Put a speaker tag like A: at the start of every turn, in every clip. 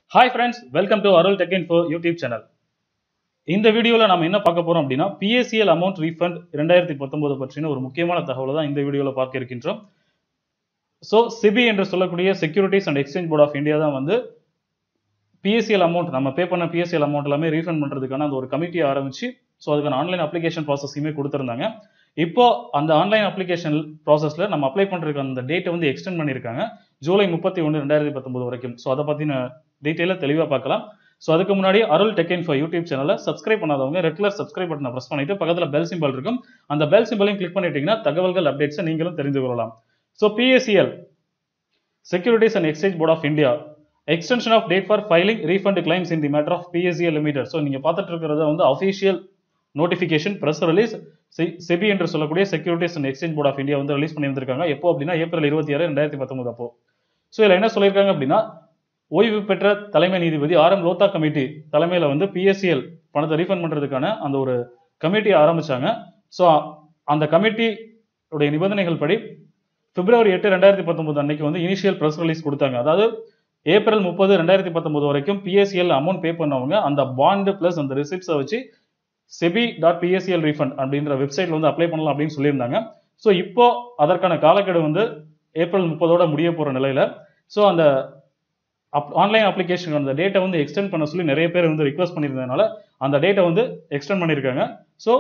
A: hi friends welcome to Arul tech info YouTube channel இந்த வீடியோவில் நம்ம என்ன பார்க்க போறோம் அப்படின்னா பிஎஸ்சிஎல் அமௌண்ட் ரீஃபண்ட் ரெண்டாயிரத்தி பத்தொன்பது பற்றின ஒரு முக்கியமான தகவலை தான் இந்த வீடியோவில் பார்க்க இருக்கின்றோம் ஸோ சிபி என்று சொல்லக்கூடிய securities and exchange board of India தான் வந்து பிஎஸ்சிஎல் அமௌண்ட் நம்ம பே பண்ண பிஎஸ்சிஎல் அமௌண்ட் எல்லாமே ரீஃபண்ட் பண்ணுறதுக்கான அந்த ஒரு கமிட்டி ஆரம்பிச்சு ஸோ அதுக்கான ஆன்லைன் அப்ளிகேஷன் ப்ராசஸையுமே கொடுத்துருந்தாங்க இப்போ அந்த ஆன்லைன் அப்ளிகேஷன் ப்ராசஸ்ல நம்ம அப்ளை பண்றதுக்கு அந்த டேட்டை வந்து எக்ஸ்டெண்ட் பண்ணியிருக்காங்க ஜூலை முப்பத்தி ஒன்று ரெண்டாயிரத்தி பத்தொன்பது வரைக்கும் ஸோ அதை பத்தின டீட்டெயிலாக தெளிவாக பார்க்கலாம் ஸோ அதுக்கு முன்னாடி அருள் டெக் இன்ஃபோ யூடியூப் சேனலை சப்ஸ்கிரைப் பண்ணாதவங்க ரெகுலர் சப்ஸ்கிரைப் பட்டனை ப்ரெஸ் பண்ணிட்டு பக்கத்தில் பெல் சிம்பல் இருக்கும் அந்த பெல் சிம்பலையும் கிளிக் பண்ணிட்டீங்கன்னா தகவல்கள் அப்டேட்ஸை நீங்களும் தெரிந்து கொள்ளலாம் so PSCL securities and exchange board of India extension of date for filing refund claims in the matter of PSCL limited so நீங்கள் பார்த்துட்டு இருக்கிறது வந்து official notification press release SEBI என்று சொல்லக்கூடிய securities and exchange board of India வந்து release பண்ணியிருந்திருக்காங்க எப்போ அப்படின்னா ஏப்ரல் இருபத்தி ஆறு ரெண்டாயிரத்தி பத்தொன்பது அப்போ ஸோ இதில் என்ன சொல்லியிருக்காங்க அப்படின்னா ஓய்வு பெற்ற தலைமை நீதிபதி ஆர் எம் லோத்தா கமிட்டி தலைமையில் வந்து பிஎஸ்சிஎல் பணத்தை ரீஃபண்ட் பண்ணுறதுக்கான அந்த ஒரு கமிட்டி ஆரம்பிச்சாங்க ஸோ அந்த கமிட்டி உடைய நிபந்தனைகள் படி பிப்ரவரி எட்டு ரெண்டாயிரத்தி பத்தொன்பது அன்னைக்கு வந்து இனிஷியல் ப்ரெஸ் ரிலீஸ் கொடுத்தாங்க அதாவது ஏப்ரல் முப்பது ரெண்டாயிரத்தி பத்தொன்பது வரைக்கும் பிஎஸ்சிஎல் அமௌண்ட் பே பண்ணவங்க அந்த பாண்டு பிளஸ் அந்த ரிசிப்ட்ஸை வச்சு செபி டாட் பிஎஸ்சிஎல் ரீஃபண்ட் அப்படின்ற வெப்சைட்ல வந்து அப்ளை பண்ணலாம் அப்படின்னு சொல்லியிருந்தாங்க ஸோ இப்போ அதற்கான காலக்கெடு வந்து ஏப்ரல் முப்பதோட முடிய போற நிலையில ஸோ அந்த ஆன்லைன் அப்ளிகேஷன் அந்த டேட்டை வந்து எக்ஸ்டெண்ட் பண்ண சொல்லி நிறைய பேர் வந்து ரிக்வஸ்ட் பண்ணியிருந்ததுனால அந்த டேட்டை வந்து எக்ஸ்டெண்ட் பண்ணியிருக்காங்க so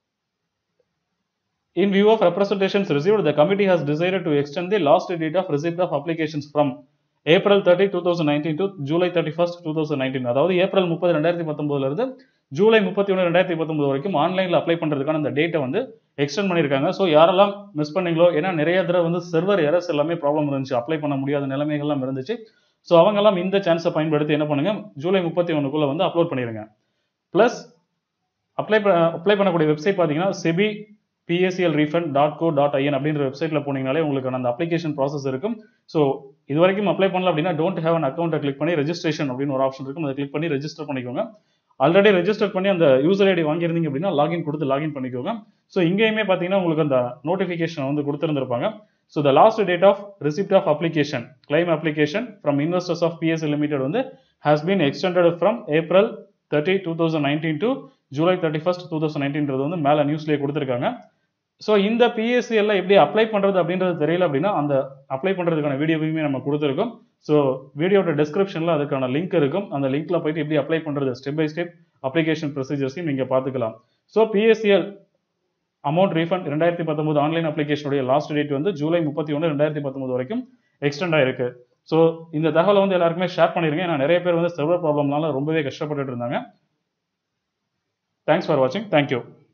A: In view of representations received, the committee has decided to extend the last date of receipt of applications from April thirty two thousand nineteen to July thirty first two thousand nineteen அதாவது April முப்பது ரெண்டாயிரத்தி பத்தொன்பதுல இருந்து ஜூலை முப்பத்தி ஒன்று ரெண்டாயிரத்தி பத்தொன்பது வரைக்கும் ஆன்லைனில் அப்ளை பண்ணுறதுக்கான அந்த டேட்டை வந்து எக்ஸ்டெண்ட் பண்ணியிருக்காங்க ஸோ யாரெல்லாம் மிஸ் பண்ணீங்களோ ஏன்னா நிறைய தடவை வந்து சர்வர் எரர்ஸ் எல்லாமே ப்ராப்ளம் இருந்துச்சு அப்ளை பண்ண முடியாத நிலைமைகள்லாம் இருந்துச்சு ஸோ அவங்கெல்லாம் இந்த சான்ஸை பயன்படுத்தி என்ன பண்ணுங்க ஜூலை முப்பத்தி ஒன்றுக்குள்ள வந்து அப்லோட் பண்ணிடுங்க ப்ளஸ் அப்ளை அப்ளை பண்ணக்கூடிய வெப்சைட் பார்த்தீங்கன்னா SEBI PSCL refund dot co dot IN அப்படின்ற வெப்சைட்டில் போனீங்கனாலே உங்களுக்கு அந்த அப்ளிகேஷன் ப்ராசஸ் இருக்கும் ஸோ இது வரைக்கும் அப்ளை பண்ணல அப்படின்னா டோன்ட் ஹேவ் அன் அக்கௌண்ட்டை கிளிக் பண்ணி ரெஜிஸ்ட்ரேஷன் அப்படின்னு ஒரு ஆப்ஷன் இருக்கும் அதை கிளிக் பண்ணி ரெஜிஸ்டர் பண்ணிக்கோங்க ஆல்ரெடி ரெஜிஸ்டர் பண்ணி அந்த யூசர் ஐடி வாங்கியிருந்தீங்க அப்படின்னா லாகின் கொடுத்து லாகின் பண்ணிக்கோங்க ஸோ இங்கேயுமே பார்த்தீங்கன்னா உங்களுக்கு அந்த நோட்டிஃபிகேஷன் வந்து கொடுத்துருந்துருப்பாங்க so the last date of receipt of application claim application from investors of PSC limited வந்து has been extended from April thirty two thousand nineteen to July thirty first two thousand நைன்டீன்றது வந்து மேலே நியூஸ்லேயே கொடுத்துருக்காங்க so இந்த BSc எல்லாம் எப்படி apply பண்ணுறது அப்படின்றது தெரியல அப்படின்னா அந்த அப்ளை பண்ணுறதுக்கான வீடியோவையுமே நம்ம கொடுத்துருக்கோம் ஸோ வீடியோட டிஸ்கிரிப்ஷனில் அதுக்கான லிங்க் இருக்கும் அந்த லிங்க்ல போயிட்டு எப்படி அப்ளை பண்ணுறது ஸ்டெப் பை ஸ்டெப் அப்ளிகேஷன் ப்ரொசீஜர்ஸையும் நீங்கள் பார்த்துக்கலாம் ஸோ பிஎஸ்சிஎல் அமௌண்ட் ரீஃபண்ட் ரெண்டாயிரத்தி பத்தொன்பது ஆன்லைன் அப்ளிகேஷனுடைய லாஸ்ட் டேட் வந்து ஜூலை முப்பத்தி ஒன்று ரெண்டாயிரத்தி பத்தொன்பது வரைக்கும் எக்ஸ்டெண்ட் ஆயிருக்கு ஸோ இந்த தகவலை வந்து எல்லாருக்குமே ஷேர் பண்ணிருங்க ஏன்னா நிறைய பேர் வந்து சர்வர் ப்ராப்ளம்னால ரொம்பவே கஷ்டப்பட்டுட்டு இருந்தாங்க தேங்க்ஸ் ஃபார் வாட்சிங் தேங்க்யூ